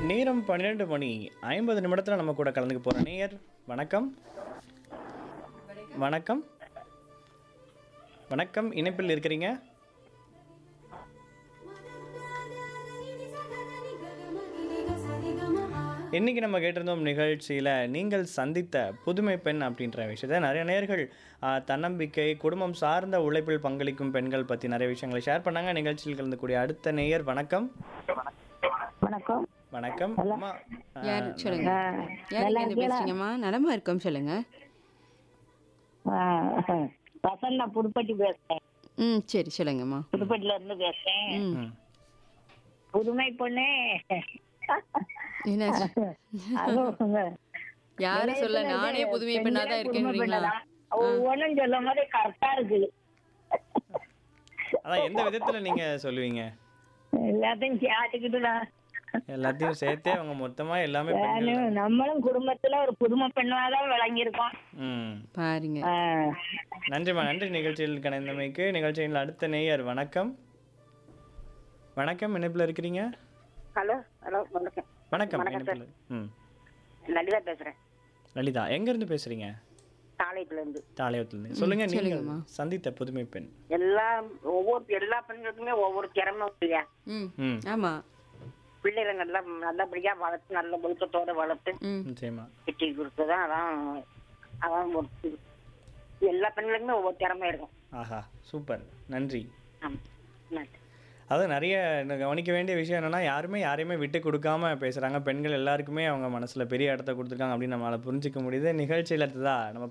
நேரம் பன்னிரெண்டு மணி ஐம்பது நிமிடத்தில் நம்ம கூட கலந்துக்க போகிற நேயர் வணக்கம் வணக்கம் வணக்கம் இணைப்பில் இருக்கிறீங்க இன்னைக்கு நம்ம கேட்டிருந்தோம் நிகழ்ச்சியில் நீங்கள் சந்தித்த புதுமை பெண் அப்படின்ற விஷயத்த நிறைய நேர்கள் தன்னம்பிக்கை குடும்பம் சார்ந்த உழைப்பில் பங்களிக்கும் பெண்கள் பற்றி நிறைய விஷயங்களை ஷேர் பண்ணாங்க நிகழ்ச்சியில் கலந்துக்கூடிய அடுத்த நேயர் வணக்கம் வணக்கம் வணக்கம் அம்மா யார் சொல்லுங்க யார் இருந்து பேசுறீங்கம்மா நலமா இருக்கோம் சொல்லுங்க வசந்தா புதுப்பட்டி பேசுறேன் ம் சரி சொல்லுங்கம்மா புதுப்பட்டில இருந்து பேசுறேன் ம் ம். புதுமை பொண்ணு என்ன அதுவும் யாரு சொல்ல நானே புதுமை பெண்ணா தான் இருக்கேன்றீங்களா ஒவ்வொன்றும் சொல்லும் போது கரெக்டா இருக்கு அதான் எந்த விதத்தில் நீங்கள் சொல்லுவீங்க எல்லாத்தையும் கேட்டுக்கிட்டுடா எல்லாத்தையும் சேர்த்தே அவங்க மொத்தமாக எல்லாமே பெண்கள் நம்மளும் குடும்பத்துல ஒரு புதுமை பெண்ணாதான் விளங்கியிருக்கோம் ம் பாருங்க ஆ. நன்றிம்மா நன்றி நிகழ்ச்சியில் கலந்தமைக்கு நிகழ்ச்சியில் அடுத்த நேயர் வணக்கம் வணக்கம் இணைப்பில் இருக்கிறீங்க ஹலோ ஹலோ வணக்கம் வணக்கம் வணக்கம் இணைப்பில் ம் லலிதா பேசுறேன் லலிதா எங்கேருந்து பேசுகிறீங்க தாளையத்துல இருந்து தாளையத்துலேருந்து சொல்லுங்க நீங்கள் சொல்லுங்கம்மா. சந்தித்த புதுமை பெண் எல்லா ஒவ்வொரு எல்லா பெண்களுக்குமே ஒவ்வொரு திறமை இல்லையா ம் ம் ஆமா பிள்ளைகளை நல்லா நல்லபடியா வளர்த்து நல்ல ஒழுக்கத்தோட வளர்த்து ம் நிச்சயமா கட்டி கொடுத்துதான் அதான் அதான் ஒரு இது. எல்லா பெண்களுக்குமே ஒவ்வொரு திறமை இருக்கும் ஆஹா சூப்பர் நன்றி ஆமா நன்றி. அது நிறைய இந்த கவனிக்க வேண்டிய விஷயம் என்னன்னா யாருமே யாரையுமே விட்டு கொடுக்காம பேசுறாங்க பெண்கள் எல்லாருக்குமே அவங்க மனசுல பெரிய இடத்த கொடுத்துருக்காங்க அப்படின்னு நம்மளால புரிஞ்சுக்க முடியுது நிகழ்ச்சியில தான் நம்ம